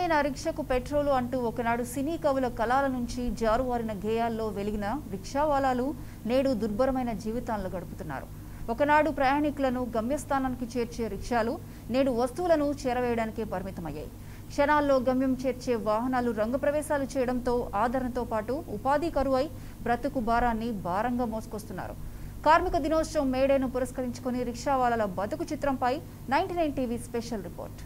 నా రిక్షకు పెట్రోలు అంటూ ఒకనాడు సినీ కవుల కళల నుంచి జారువారిన గేయాల్లో వెలిగిన రిక్షావాలాలు నేడు దుర్భరమైన జీవితాలను గడుపుతున్నారు ఒకనాడు ప్రయాణికులను గమ్యస్థానానికి చేర్చే రిక్షాలు నేడు వస్తువులను చేరవేయడానికే పరిమితమయ్యాయి క్షణాల్లో గమ్యం చేర్చే వాహనాలు రంగు ప్రవేశాలు చేయడంతో ఆదరణతో పాటు ఉపాధి కరువై బ్రతుకు భారాన్ని భారంగా మోసుకొస్తున్నారు కార్మిక దినోత్సవం మేడేను పురస్కరించుకుని రిక్షావాలాల బతుకు చిత్రంపై ninety nine TV special report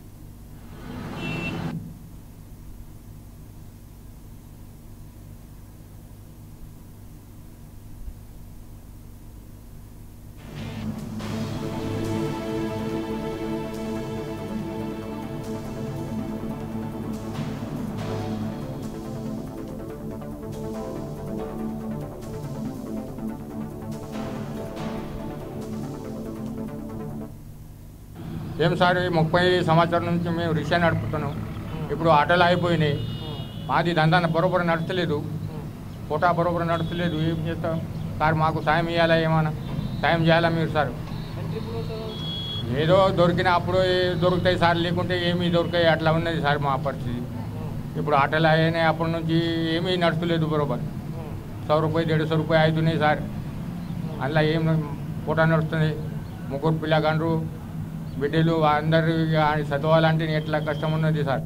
ఏం సార్ ఈ ముప్పై సంవత్సరాల నుంచి మేము రిక్షా నడుపుతున్నాం ఇప్పుడు ఆటోలు అయిపోయినాయి మాది దందా బరోబరు నడతలేదు పూటా బరోబరు నడతలేదు ఏం చేస్తాం సార్ మాకు సాయం ఇవ్వాలా ఏమన్నా సాయం చేయాలా మీరు సార్ ఏదో దొరికిన అప్పుడు ఏ- దొరుకుతాయి సార్ లేకుంటే ఏమీ దొరికాయి అట్లా ఉన్నది సార్ మా పరిస్థితి ఇప్పుడు ఆటోలు అయినాయి అప్పటి నుంచి ఏమీ నడుస్తలేదు బరోబర్ సౌ రూపాయి దేడు సौ రూపాయి అవుతున్నాయి సార్ అందులో ఏం పూట నడుస్తుంది ముగ్గురు పిల్లగాండ్రు బిడ్డలు అందరు ఇక చదవాలంటే ఎట్లా కష్టం ఉన్నది సార్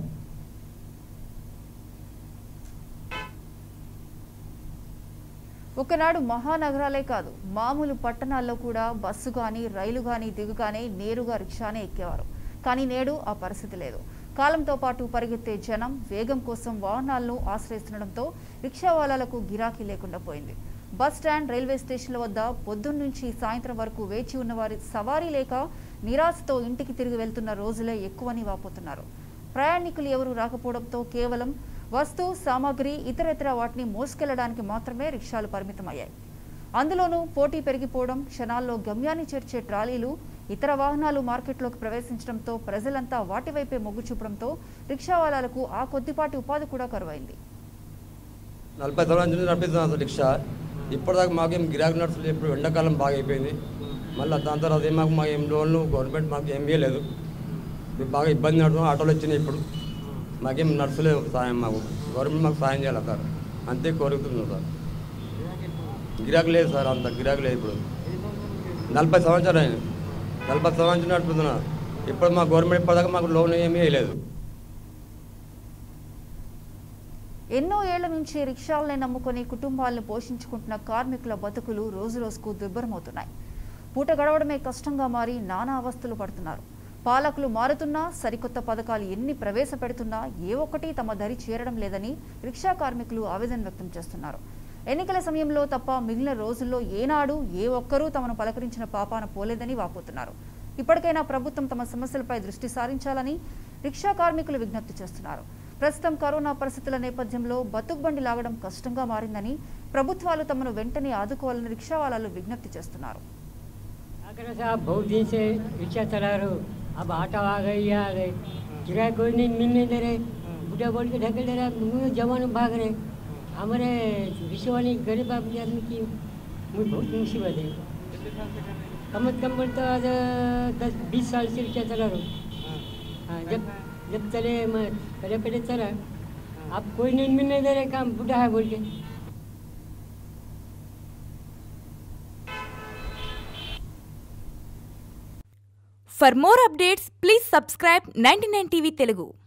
ఒకనాడు మహానగరాలే కాదు మామూలు పట్టణాల్లో కూడా బస్సు కానీ రైలు కానీ దిగుగానే నేరుగా రిక్షానే ఎక్కేవారు కానీ నేడు ఆ పరిస్థితి లేదు కాలంతో పాటు పరిగెత్తే జనం వేగం కోసం వాహనాలను ఆశ్రయిస్తుండటంతో రిక్షా వాలాలకు గిరాకీ లేకుండా పోయింది బస్ స్టాండ్ రైల్వే స్టేషన్ల వద్ద పొద్దున్నుంచి సాయంత్రం వరకు వేచి ఉన్న వారి సవారీ లేక నిరాశతో ఇంటికి తిరిగి వెళ్తున్న రోజులే ఎక్కువని వాపోతున్నారు ప్రయాణికులు ఎవరూ రాకపోవడంతో కేవలం వస్తు సామాగ్రి ఇతరత్ర వాటిని మోసుకెళ్లడానికి మాత్రమే రిక్షాలు పరిమితమయ్యాయి అందులోనూ పోటీ పెరిగిపోవడం క్షణాల్లో గమ్యాన్ని చేర్చే ట్రాలీలు ఇతర వాహనాలు మార్కెట్లోకి ప్రవేశించడంతో ప్రజలంతా వాటి వైపే మొగ్గు చూపడంతో రిక్షావాలాలకు ఆ కొద్దిపాటి ఉపాధి కూడా కరువైంది నలభై సంవత్సరాల నుంచి నడిపిస్తున్నాను అసలు రిక్షా ఇప్పటిదాకా మాకేం గిరాకీ నడుస్తుంది ఇప్పుడు ఎండాకాలం బాగా అయిపోయింది మళ్ళీ దాని తర్వాత ఏం మాకు మాకు ఏం లోన్లు గవర్నమెంట్ మాకు ఏం ఇవ్వలేదు ఇప్పుడు బాగా ఇబ్బంది నడుతున్నాం ఆటోలు వచ్చినాయి ఇప్పుడు మాకేం నడుచలేదు సాయం మాకు గవర్నమెంట్ మాకు సాయం చేయాలి సార్ అంతే కోరుతున్నాం సార్ గిరాకీ లేదు సార్ అంత గిరాకీ లేదు ఇప్పుడు నలభై సంవత్సరాలు అయింది నలభై సంవత్సరాలు నడుపుతున్నా ఇప్పుడు మా గవర్నమెంట్ ఇప్పటిదాకా మాకు లోన్ ఏమీ వేయలేదు ఎన్నో ఏళ్ల నుంచి రిక్షాలనే నమ్ముకొని కుటుంబాలను పోషించుకుంటున్న కార్మికుల బతుకులు రోజురోజుకు దుర్భరమవుతున్నాయి పూట గడవడమే కష్టంగా మారి నానా అవస్థలు పడుతున్నారు పాలకులు మారుతున్నా సరికొత్త పథకాలు ఎన్ని ప్రవేశపెడుతున్నా ఏ ఒక్కటి తమ దరి చేరడం లేదని రిక్షా కార్మికులు ఆవేదన వ్యక్తం చేస్తున్నారు ఎన్నికల సమయంలో తప్ప మిగిలిన రోజుల్లో ఏనాడు ఏ ఒక్కరూ తమను పలకరించిన పాపాన పోలేదని వాపోతున్నారు ఇప్పటికైనా ప్రభుత్వం తమ సమస్యలపై దృష్టి సారించాలని రిక్షా కార్మికులు విజ్ఞప్తి చేస్తున్నారు ప్రస్తుతం కరోనా పరిస్థితుల నేపథ్యంలో బతుకుబండి లాగడం కష్టంగా మారిందని ప్రభుత్వాలు తమను వెంటనే ఆదుకోవాలని రిక్షా వాళ్ళు విజ్ఞప్తి చేస్తున్నారు अगर साहब बहुत दिन से रिक्शा चला रहे हो अब आटा आ गई ये आ गई किराया कोई नहीं मिल नहीं दे रहे बुढ़ा बोल के ढकेल दे रहा मुँह जवान भाग रहे हमारे रिक्शे वाले गरीब आदमी आदमी की मुझे बहुत मुसीबत है कम से कम बोलते आज दस बीस साल से रिक्शा चला रहा हूँ हाँ जब जब चले मैं पहले पहले चला अब कोई नहीं मिलने दे रहे काम बुढ़ा है बोल के For more updates, please subscribe 99 TV Telugu.